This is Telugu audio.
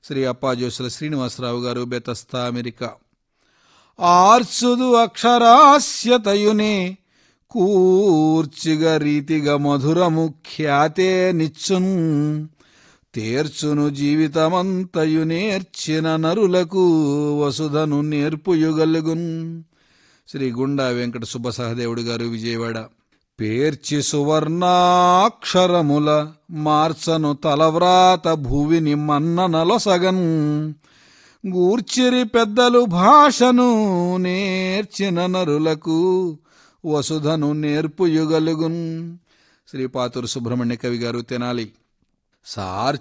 శ్రీ అప్పాజోసుల శ్రీనివాసరావు గారు బెతస్తా అమెరికా ఆర్చుదు అక్షరాస్యతయునే కూర్చిగ రీతిగా మధురము ఖ్యాతే నిచ్చున్ తేర్చును జీవితమంతయు నేర్చిన నరులకు వసుధను నేర్పుయుగలుగున్ శ్రీ గుండా వెంకట సుబ్బసహదేవుడు గారు విజయవాడ పేర్చి సువర్ణాక్షరముల మార్చను తలవ్రాత భూవిని మన్ననలొసగన్ గూర్చిరి పెద్దలు భాషను నేర్చిన నరులకు వసుధను నేర్పుయుగలుగున్ శ్రీ పాతూరు సుబ్రహ్మణ్య కవి గారు తెనాలి సార్